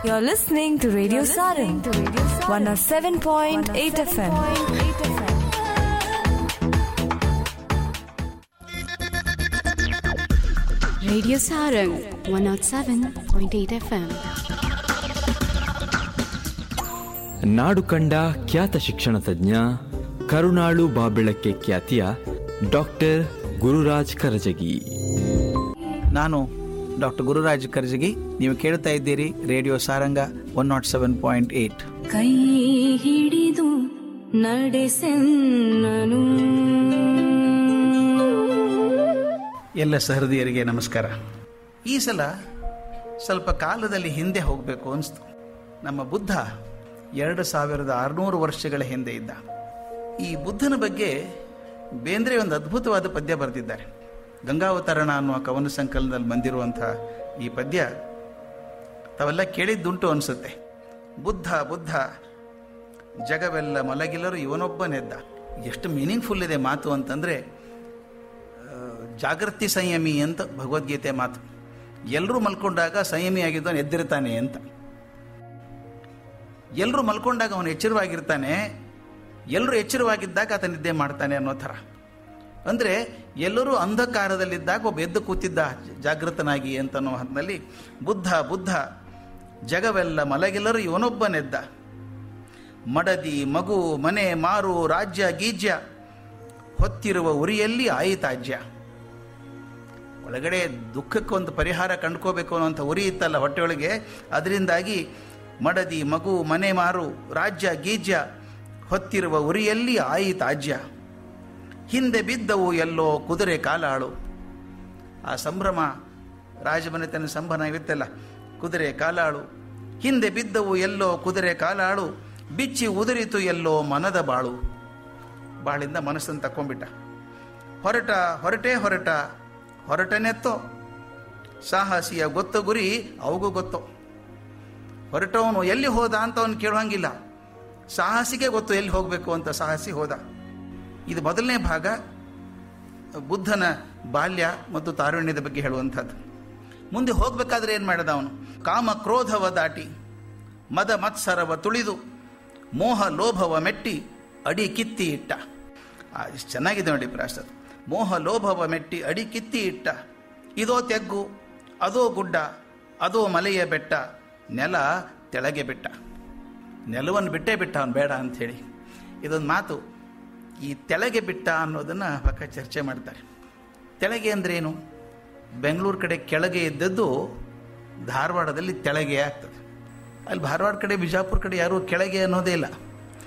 You're listening to Radio Sarang, 107.8 FM. Radio Sarang 107.8 FM. ನಾಡು ಕಂಡ ಖ್ಯಾತ ಶಿಕ್ಷಣ ತಜ್ಞ ಕರುಣಾಳು ಬಾಬೆಳಕ್ಕೆ ಖ್ಯಾತಿಯ ಡಾಕ್ಟರ್ ಗುರುರಾಜ್ ಕರಜಗಿ ನಾನು ಡಾಕ್ಟರ್ ಗುರುರಾಜ್ ಕರ್ಜಗಿ ನೀವು ಕೇಳ್ತಾ ಇದ್ದೀರಿ radio Saranga one nought seven point eight ಕೈ ಹಿಡಿದು ನಡೆಸೆನ್ನನು ಎಲ್ಲ ಸಹೃದಯರಿಗೆ ನಮಸ್ಕಾರ ಈ ಸಲ ಸ್ವಲ್ಪ ಕಾಲದಲ್ಲಿ ಹಿಂದೆ ಹೋಗಬೇಕು ಅನಿಸ್ತು ನಮ್ಮ ಬುದ್ಧ ಎರಡು ಸಾವಿರದ ಆರುನೂರು ವರ್ಷಗಳ ಹಿಂದೆ ಇದ್ದ ಈ ಬುದ್ಧನ ಬಗ್ಗೆ ಬೇಂದ್ರೆ ಒಂದು ಅದ್ಭುತವಾದ ಪದ್ಯ ಬರೆದಿದ್ದಾರೆ ಗಂಗಾವತರಣ ಅನ್ನುವ ಕವನ ಸಂಕಲನದಲ್ಲಿ ಬಂದಿರುವಂಥ ಈ ಪದ್ಯ ತಾವೆಲ್ಲ ಕೇಳಿದ್ದುಂಟು ಅನಿಸುತ್ತೆ ಬುದ್ಧ ಬುದ್ಧ ಜಗವೆಲ್ಲ ಮಲಗಿಲ್ಲರು ಇವನೊಬ್ಬನೆದ್ದ ಎಷ್ಟು ಮೀನಿಂಗ್ಫುಲ್ ಇದೆ ಮಾತು ಅಂತಂದರೆ ಜಾಗೃತಿ ಸಂಯಮಿ ಅಂತ ಭಗವದ್ಗೀತೆ ಮಾತು ಎಲ್ಲರೂ ಮಲ್ಕೊಂಡಾಗ ಸಂಯಮಿ ಆಗಿದ್ದವನು ಎದ್ದಿರ್ತಾನೆ ಅಂತ ಎಲ್ಲರೂ ಮಲ್ಕೊಂಡಾಗ ಅವನು ಎಚ್ಚರವಾಗಿರ್ತಾನೆ ಎಲ್ಲರೂ ಎಚ್ಚರವಾಗಿದ್ದಾಗ ಆತ ನಿದ್ದೆ ಮಾಡ್ತಾನೆ ಅನ್ನೋ ಥರ ಅಂದರೆ ಎಲ್ಲರೂ ಅಂಧಕಾರದಲ್ಲಿದ್ದಾಗ ಒಬ್ಬ ಎದ್ದು ಕೂತಿದ್ದ ಜಾಗೃತನಾಗಿ ಅಂತ ಅನ್ನೋ ಹೊತ್ತಿನಲ್ಲಿ ಬುದ್ಧ ಬುದ್ಧ ಜಗವೆಲ್ಲ ಮಲಗೆಲ್ಲರೂ ಇವನೊಬ್ಬನೆದ್ದ ಮಡದಿ ಮಗು ಮನೆ ಮಾರು ರಾಜ್ಯ ಗೀಜ್ಯ ಹೊತ್ತಿರುವ ಉರಿಯಲ್ಲಿ ಆಯಿತಾಜ್ಯ ಒಳಗಡೆ ದುಃಖಕ್ಕೊಂದು ಪರಿಹಾರ ಕಂಡ್ಕೋಬೇಕು ಅನ್ನೋಂಥ ಉರಿ ಇತ್ತಲ್ಲ ಹೊಟ್ಟೆಯೊಳಗೆ ಅದರಿಂದಾಗಿ ಮಡದಿ ಮಗು ಮನೆ ಮಾರು ರಾಜ್ಯ ಗೀಜ್ಯ ಹೊತ್ತಿರುವ ಉರಿಯಲ್ಲಿ ಆಯಿತಾಜ್ಯ ಹಿಂದೆ ಬಿದ್ದವು ಎಲ್ಲೋ ಕುದುರೆ ಕಾಲಾಳು ಆ ಸಂಭ್ರಮ ರಾಜಮನೆತನ ಸಂಭ್ರಮ ಇರುತ್ತಲ್ಲ ಕುದುರೆ ಕಾಲಾಳು ಹಿಂದೆ ಬಿದ್ದವು ಎಲ್ಲೋ ಕುದುರೆ ಕಾಲಾಳು ಬಿಚ್ಚಿ ಉದುರಿತು ಎಲ್ಲೋ ಮನದ ಬಾಳು ಬಾಳಿಂದ ಮನಸ್ಸನ್ನು ತಕ್ಕೊಂಬಿಟ್ಟ ಹೊರಟ ಹೊರಟೇ ಹೊರಟ ಹೊರಟನೆತ್ತೋ ಸಾಹಸಿಯ ಗೊತ್ತ ಗುರಿ ಅವಗೂ ಗೊತ್ತು ಹೊರಟವನು ಎಲ್ಲಿ ಹೋದ ಅಂತ ಅವನು ಕೇಳುವಂಗಿಲ್ಲ ಸಾಹಸಿಗೆ ಗೊತ್ತು ಎಲ್ಲಿ ಹೋಗಬೇಕು ಅಂತ ಸಾಹಸಿ ಹೋದ ಇದು ಮೊದಲನೇ ಭಾಗ ಬುದ್ಧನ ಬಾಲ್ಯ ಮತ್ತು ತಾರುಣ್ಯದ ಬಗ್ಗೆ ಹೇಳುವಂಥದ್ದು ಮುಂದೆ ಹೋಗಬೇಕಾದ್ರೆ ಏನು ಮಾಡಿದ ಅವನು ಕಾಮ ಕ್ರೋಧವ ದಾಟಿ ಮದ ಮತ್ಸರವ ತುಳಿದು ಮೋಹ ಲೋಭವ ಮೆಟ್ಟಿ ಅಡಿ ಕಿತ್ತಿ ಇಟ್ಟ ಆ, ಇಷ್ಟು ಚೆನ್ನಾಗಿದೆ ನೋಡಿ ಪ್ರಾಸ್ತ ಮೋಹ ಲೋಭವ ಮೆಟ್ಟಿ ಅಡಿ ಕಿತ್ತಿ ಇಟ್ಟ ಇದೋ ತೆಗ್ಗು ಅದೋ ಗುಡ್ಡ ಅದೋ ಮಲೆಯ ಬೆಟ್ಟ ನೆಲ ತೆಳಗೆ ಬಿಟ್ಟ ನೆಲವನ್ನು ಬಿಟ್ಟೇ ಬಿಟ್ಟ ಅವನು ಬೇಡ ಅಂಥೇಳಿ ಇದೊಂದು ಮಾತು ಈ ತೆಳಗೆ ಬಿಟ್ಟ ಅನ್ನೋದನ್ನು ಪಕ್ಕ ಚರ್ಚೆ ಮಾಡ್ತಾರೆ ತೆಳಗೆ ಅಂದ್ರೇನು ಬೆಂಗಳೂರು ಕಡೆ ಕೆಳಗೆ ಇದ್ದದ್ದು ಧಾರವಾಡದಲ್ಲಿ ತೆಳಗೆ ಆಗ್ತದೆ ಅಲ್ಲಿ ಧಾರವಾಡ ಕಡೆ ಬಿಜಾಪುರ ಕಡೆ ಯಾರೂ ಕೆಳಗೆ ಅನ್ನೋದೇ ಇಲ್ಲ